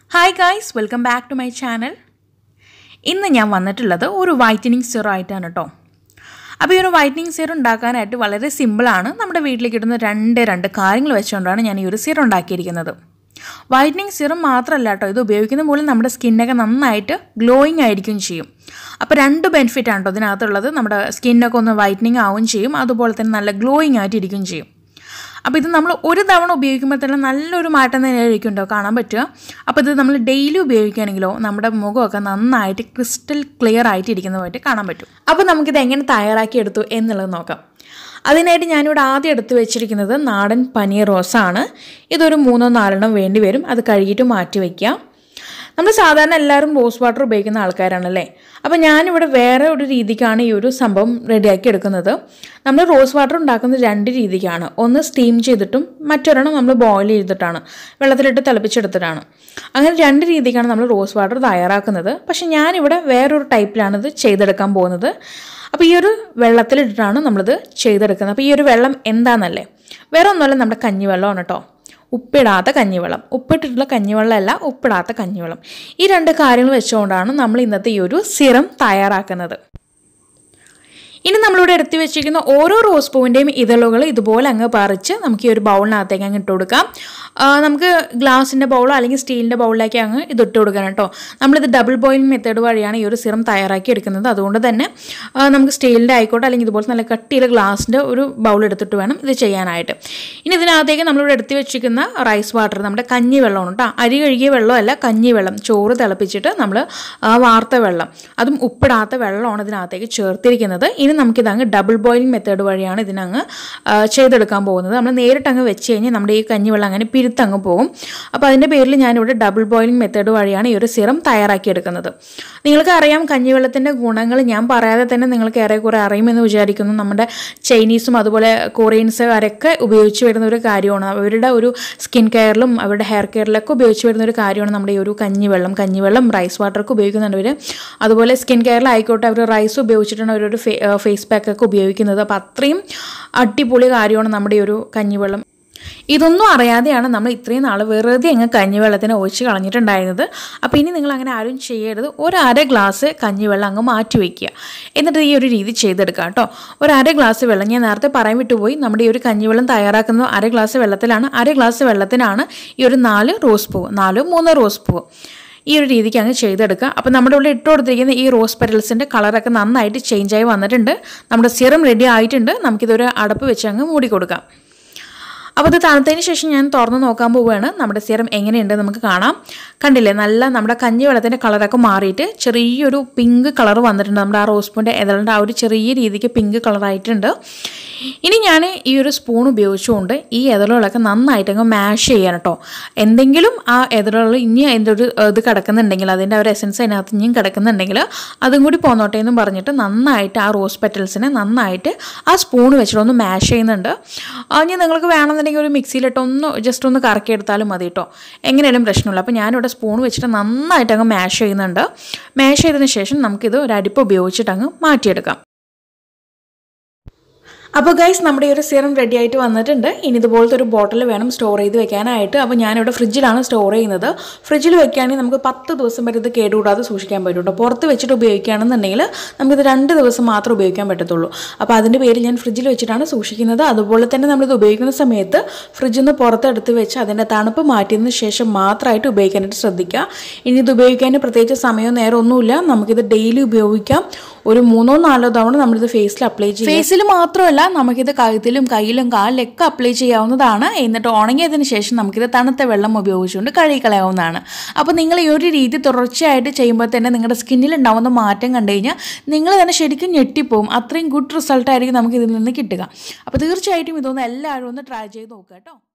hi guys welcome back to my channel ഇന്ന് ഞാൻ വന്നിട്ടുള്ളത് ഒരു വൈറ്റനിങ് സീറോ ആയിട്ടാണ് കേട്ടോ അപ്പോൾ ഈ ഒരു വൈറ്റനിങ് സീറോ ഉണ്ടാക്കാനായിട്ട് വളരെ സിമ്പിളാണ് നമ്മുടെ വീട്ടിൽ കിട്ടുന്ന രണ്ട് രണ്ട് കാര്യങ്ങൾ വെച്ചുകൊണ്ടാണ് ഞാൻ ഈ ഒരു സീറോ ഉണ്ടാക്കിയിരിക്കുന്നത് വൈറ്റനിങ് സീറം മാത്രമല്ല കേട്ടോ ഇത് ഉപയോഗിക്കുന്ന മൂലം നമ്മുടെ സ്കിന്നൊക്കെ നന്നായിട്ട് ഗ്ലോയിങ് ആയിരിക്കും ചെയ്യും അപ്പോൾ രണ്ട് ബെനിഫിറ്റ് ആണ് കേട്ടോ ഇതിനകത്തുള്ളത് നമ്മുടെ സ്കിന്നൊക്കെ ഒന്ന് വൈറ്റനിങ് ആവുകയും ചെയ്യും അതുപോലെ തന്നെ നല്ല ഗ്ലോയിങ് ആയിട്ട് ഇരിക്കുകയും ചെയ്യും അപ്പോൾ ഇത് നമ്മൾ ഒരു തവണ ഉപയോഗിക്കുമ്പോൾ തന്നെ നല്ലൊരു മാറ്റം തന്നെ ആയിരിക്കും കേട്ടോ കാണാൻ പറ്റുക അപ്പോൾ ഇത് നമ്മൾ ഡെയിലി ഉപയോഗിക്കുകയാണെങ്കിലോ നമ്മുടെ മുഖമൊക്കെ നന്നായിട്ട് ക്രിസ്റ്റൽ ക്ലിയർ ആയിട്ട് ഇരിക്കുന്നതായിട്ട് കാണാൻ പറ്റും അപ്പോൾ നമുക്കിത് എങ്ങനെ തയ്യാറാക്കി എടുത്തു എന്നുള്ളത് നോക്കാം അതിനായിട്ട് ഞാനിവിടെ ആദ്യം എടുത്ത് വെച്ചിരിക്കുന്നത് നാടൻ പനീർ റോസാണ് ഇതൊരു മൂന്നോ നാലെണ്ണം വേണ്ടി വരും അത് കഴുകിയിട്ട് മാറ്റി വയ്ക്കുക നമ്മൾ സാധാരണ എല്ലാവരും റോസ് വാട്ടർ ഉപയോഗിക്കുന്ന ആൾക്കാരാണല്ലേ അപ്പോൾ ഞാനിവിടെ വേറെ ഒരു രീതിക്കാണ് ഈ ഒരു സംഭവം റെഡിയാക്കി എടുക്കുന്നത് നമ്മൾ റോസ് വാട്ടർ ഉണ്ടാക്കുന്നത് രണ്ട് രീതിക്കാണ് ഒന്ന് സ്റ്റീം ചെയ്തിട്ടും മറ്റൊരെണ്ണം നമ്മൾ ബോയിൽ ചെയ്തിട്ടാണ് വെള്ളത്തിലിട്ട് തിളപ്പിച്ചെടുത്തിട്ടാണ് അങ്ങനെ രണ്ട് രീതിക്കാണ് നമ്മൾ റോസ് വാട്ടർ തയ്യാറാക്കുന്നത് പക്ഷേ ഞാനിവിടെ വേറൊരു ടൈപ്പിലാണ് ഇത് ചെയ്തെടുക്കാൻ പോകുന്നത് അപ്പോൾ ഈ ഒരു വെള്ളത്തിലിട്ടിട്ടാണ് നമ്മളിത് ചെയ്തെടുക്കുന്നത് അപ്പോൾ ഈ ഒരു വെള്ളം എന്താണെന്നല്ലേ വേറെ ഒന്നുമല്ല നമ്മുടെ കഞ്ഞിവെള്ളമാണ് കേട്ടോ ഉപ്പിടാത്ത കഞ്ഞിവെള്ളം ഉപ്പിട്ടിട്ടുള്ള കഞ്ഞിവെള്ളമല്ല ഉപ്പിടാത്ത കഞ്ഞിവെള്ളം ഈ രണ്ട് കാര്യങ്ങൾ വെച്ചുകൊണ്ടാണ് നമ്മൾ ഇന്നത്തെ ഈ ഒരു സിറം തയ്യാറാക്കുന്നത് ഇനി നമ്മളിവിടെ എടുത്തു വെച്ചിരിക്കുന്ന ഓരോ റോസ് പൂവിൻ്റെയും ഇതളുകൾ ഇതുപോലെ അങ്ങ് പറിച്ച് നമുക്ക് ഈ ഒരു ബൗളിനകത്തേക്ക് അങ്ങ് ഇട്ട് കൊടുക്കാം ആ, നമുക്ക് ഗ്ലാസിൻ്റെ ബൗളോ അല്ലെങ്കിൽ സ്റ്റീലിൻ്റെ ബൗളിലേക്ക് അങ്ങ് ഇത് ഇട്ട് കൊടുക്കണം കേട്ടോ നമ്മളിത് ഡബിൾ ബോയിലിംഗ് മെത്തേഡ് വഴിയാണ് ഈ ഒരു സിറം തയ്യാറാക്കി എടുക്കുന്നത് അതുകൊണ്ട് തന്നെ ആ, നമുക്ക് സ്റ്റീലിൻ്റെ ആയിക്കോട്ടെ അല്ലെങ്കിൽ ഇതുപോലെ നല്ല കട്ടിയുള്ള ഗ്ലാസിൻ്റെ ഒരു ബൗൾ എടുത്തിട്ട് വേണം ഇത് ചെയ്യാനായിട്ട് ഇനി ഇതിനകത്തേക്ക് നമ്മളിവിടെ എടുത്തു വെച്ചിരിക്കുന്ന റൈസ് വാട്ടർ നമ്മുടെ കഞ്ഞി വെള്ളമാണ് കേട്ടോ അരി കഴുകിയ വെള്ളമല്ല കഞ്ഞി വെള്ളം ചോറ് തിളപ്പിച്ചിട്ട് നമ്മൾ വാർത്ത വെള്ളം അതും ഉപ്പിടാത്ത വെള്ളമാണ് ഇതിനകത്തേക്ക് ചേർത്തിരിക്കുന്നത് ഇനി നമുക്കിത് അങ്ങ് ഡബിൾ ബോയിലിംഗ് മെത്തേഡ് വഴിയാണ് ഇതിനങ്ങ് ആ, ചെയ്തെടുക്കാൻ പോകുന്നത് നമ്മൾ നേരിട്ട് അങ്ങ് വെച്ച് കഴിഞ്ഞാൽ നമ്മുടെ ഈ കഞ്ഞിവെള്ളം അങ്ങനെ പിരുത്തങ്ങ് പോകും അപ്പോൾ അതിൻ്റെ പേരിൽ ഞാനിവിടെ ഡബിൾ ബോയിലിംഗ് മെത്തേഡ് വഴിയാണ് ഈ ഒരു സിറം തയ്യാറാക്കിയെടുക്കുന്നത് നിങ്ങൾക്ക് അറിയാം കഞ്ഞിവെള്ളത്തിൻ്റെ ഗുണങ്ങൾ ഞാൻ പറയാതെ തന്നെ നിങ്ങൾക്ക് ഏറെക്കുറെ അറിയുമെന്ന് വിചാരിക്കുന്നു നമ്മുടെ ചൈനീസും അതുപോലെ കൊറിയൻസുകാരൊക്കെ ഉപയോഗിച്ച് വരുന്ന ഒരു കാര്യമാണ് അവരുടെ ഒരു സ്കിൻ കെയറിലും അവരുടെ ഹെയർ കെയറിലൊക്കെ ഉപയോഗിച്ച് വരുന്ന ഒരു കാര്യമാണ് നമ്മുടെ ഈ ഒരു കഞ്ഞിവെള്ളം കഞ്ഞിവെള്ളം റൈസ് വാട്ടറൊക്കെ ഉപയോഗിക്കുന്നുണ്ട് അവർ അതുപോലെ സ്കിൻ കെയറിലായിക്കോട്ടെ അവർ റൈസ് ഉപയോഗിച്ചിട്ടാണ് അവരൊരു ഫേസ് പാക്കൊക്കെ ഉപയോഗിക്കുന്നത് അപ്പോൾ അത്രയും അടിപൊളി കാര്യമാണ് നമ്മുടെ ഈ ഒരു കഞ്ഞിവെള്ളം ഇതൊന്നും അറിയാതെയാണ് നമ്മൾ ഇത്രയും നാൾ വെറുതെ അങ്ങ് കഞ്ഞിവെള്ളത്തിന് ഒഴിച്ച് കളഞ്ഞിട്ടുണ്ടായിരുന്നത് അപ്പോൾ ഇനി നിങ്ങൾ അങ്ങനെ ആരും ചെയ്യരുത് ഒരു അര ഗ്ലാസ് കഞ്ഞിവെള്ളം അങ്ങ് മാറ്റി വയ്ക്കുക എന്നിട്ട് ഈ ഒരു രീതി ചെയ്തെടുക്കുക കേട്ടോ ഒരു അര ഗ്ലാസ് വെള്ളം ഞാൻ നേരത്തെ പറയാൻ വിട്ടുപോയി നമ്മുടെ ഈ ഒരു കഞ്ഞിവെള്ളം തയ്യാറാക്കുന്നത് അര ഗ്ലാസ് വെള്ളത്തിലാണ് അര ഗ്ലാസ് വെള്ളത്തിനാണ് ഈ ഒരു നാല് റോസ് പൂവ് നാലോ മൂന്നോ റോസ് പൂവ് ഈ ഒരു രീതിക്ക് അങ്ങ് ചെയ്തെടുക്കുക അപ്പോൾ നമ്മുടെ ഇവിടെ ഇട്ട് കൊടുത്തിരിക്കുന്ന ഈ റോസ് പെറ്റൽസിൻ്റെ കളറൊക്കെ നന്നായിട്ട് ചേഞ്ചായി വന്നിട്ടുണ്ട് നമ്മുടെ സിറം റെഡി ആയിട്ടുണ്ട് നമുക്കിതൊരു അടപ്പ് വെച്ച് അങ്ങ് മൂടി കൊടുക്കാം അപ്പോൾ ഇത് തണുത്തതിന് ശേഷം ഞാൻ തുറന്ന് നോക്കാൻ പോവുകയാണ് നമ്മുടെ സിറം എങ്ങനെയുണ്ട് നമുക്ക് കാണാം കണ്ടില്ലേ നല്ല നമ്മുടെ കഞ്ഞി വെള്ളത്തിൻ്റെ കളറൊക്കെ മാറിയിട്ട് ചെറിയൊരു പിങ്ക് കളർ വന്നിട്ടുണ്ട് നമ്മുടെ ആ റോസ് പൂവിൻ്റെ എതളിൻ്റെ ആ ഒരു ചെറിയ രീതിക്ക് പിങ്ക് കളറായിട്ടുണ്ട് ഇനി ഞാൻ ഈ ഒരു സ്പൂൺ ഉപയോഗിച്ചുകൊണ്ട് ഈ എതളുകളൊക്കെ നന്നായിട്ട് അങ്ങ് മാഷ് ചെയ്യാൻ കേട്ടോ എന്തെങ്കിലും ആ എതളുകൾ ഇനി അതിൻ്റെ ഒരു ഏഹ്, ഇത് കിടക്കുന്നുണ്ടെങ്കിൽ അതിൻ്റെ ആ ഒരു എസൻസ് അതിനകത്ത് ഇനിയും കിടക്കുന്നുണ്ടെങ്കിൽ അതും കൂടി പോന്നോട്ടെ എന്നും പറഞ്ഞിട്ട് നന്നായിട്ട് ആ റോസ് പെറ്റൽസിനെ നന്നായിട്ട് ആ സ്പൂൺ വെച്ചിട്ട് ഒന്ന് മാഷ് ചെയ്യുന്നുണ്ട് ആ, ഇനി നിങ്ങൾക്ക് വേണമെന്നുണ്ടെങ്കിൽ ഒരു മിക്സിയിലിട്ട് ഒന്ന് ജസ്റ്റ് ഒന്ന് കറക്കിയെടുത്താലും മതി കേട്ടോ എങ്ങനെയാലും പ്രശ്നമില്ല അപ്പോൾ ഞാനിവിടെ സ്പൂൺ വെച്ചിട്ട് നന്നായിട്ട് അങ്ങ് മാഷ് ചെയ്യുന്നുണ്ട് മാഷ് ചെയ്തതിന് ശേഷം നമുക്കിത് ഒരു അരിപ്പ് ഉപയോഗിച്ചിട്ട് അങ്ങ് മാറ്റിയെടുക്കാം അപ്പോൾ ഗൈസ് നമ്മുടെ ഈ ഒരു സിറം റെഡി ആയിട്ട് വന്നിട്ടുണ്ട് ഇനി ഇതുപോലത്തെ ഒരു ബോട്ടിൽ വേണം സ്റ്റോർ ചെയ്ത് വെക്കാനായിട്ട് അപ്പോൾ ഞാനിവിടെ ഫ്രിഡ്ജിലാണ് സ്റ്റോർ ചെയ്യുന്നത് ഫ്രിഡ്ജിൽ വെക്കുകയാണെങ്കിൽ നമുക്ക് പത്ത് ദിവസം വരെ ഇത് കേടുകൂടാതെ സൂക്ഷിക്കാൻ പറ്റും കേട്ടോ പുറത്ത് വെച്ചിട്ട് ഉപയോഗിക്കുകയാണെന്നുണ്ടെങ്കിൽ നമുക്കിത് രണ്ട് ദിവസം മാത്രം ഉപയോഗിക്കാൻ പറ്റത്തുള്ളൂ അപ്പോൾ അതിൻ്റെ പേരിൽ ഞാൻ ഫ്രിഡ്ജിൽ വെച്ചിട്ടാണ് സൂക്ഷിക്കുന്നത് അതുപോലെ തന്നെ നമ്മളിത് ഉപയോഗിക്കുന്ന സമയത്ത് ഫ്രിഡ്ജിൽ നിന്ന് പുറത്തെടുത്ത് വെച്ച് അതിൻ്റെ തണുപ്പ് മാറ്റിയതിന് ശേഷം മാത്രമായിട്ട് ഉപയോഗിക്കാനായിട്ട് ശ്രദ്ധിക്കുക ഇനി ഇത് ഉപയോഗിക്കാൻ പ്രത്യേകിച്ച് സമയമോ നേരം ഒന്നുമില്ല നമുക്കിത് ഡെയിലി ഉപയോഗിക്കാം ഒരു മൂന്നോ നാലോ തവണ നമ്മളിത് ഫേസിൽ അപ്ലൈ ചെയ്യും ഫേസിൽ മാത്രമല്ല നമുക്കിത് കഴുത്തിലും കയ്യിലും കാലിലൊക്കെ അപ്ലൈ ചെയ്യാവുന്നതാണ് എന്നിട്ട് ഉണങ്ങിയതിന് ശേഷം നമുക്കിത് തണുത്ത വെള്ളം ഉപയോഗിച്ചുകൊണ്ട് കഴുകിക്കളയാവുന്നതാണ് അപ്പോൾ നിങ്ങൾ ഈ ഒരു രീതി തുടർച്ചയായിട്ട് ചെയ്യുമ്പോൾ തന്നെ നിങ്ങളുടെ സ്കിന്നിൽ ഉണ്ടാവുന്ന മാറ്റം കണ്ടു കഴിഞ്ഞാൽ നിങ്ങൾ തന്നെ ശരിക്കും ഞെട്ടിപ്പോവും അത്രയും ഗുഡ് റിസൾട്ട് ആയിരിക്കും നമുക്ക് ഇതിൽ നിന്ന് കിട്ടുക അപ്പോൾ തീർച്ചയായിട്ടും ഇതൊന്ന് എല്ലാവരും ഒന്ന് ട്രൈ ചെയ്ത് നോക്കുക കേട്ടോ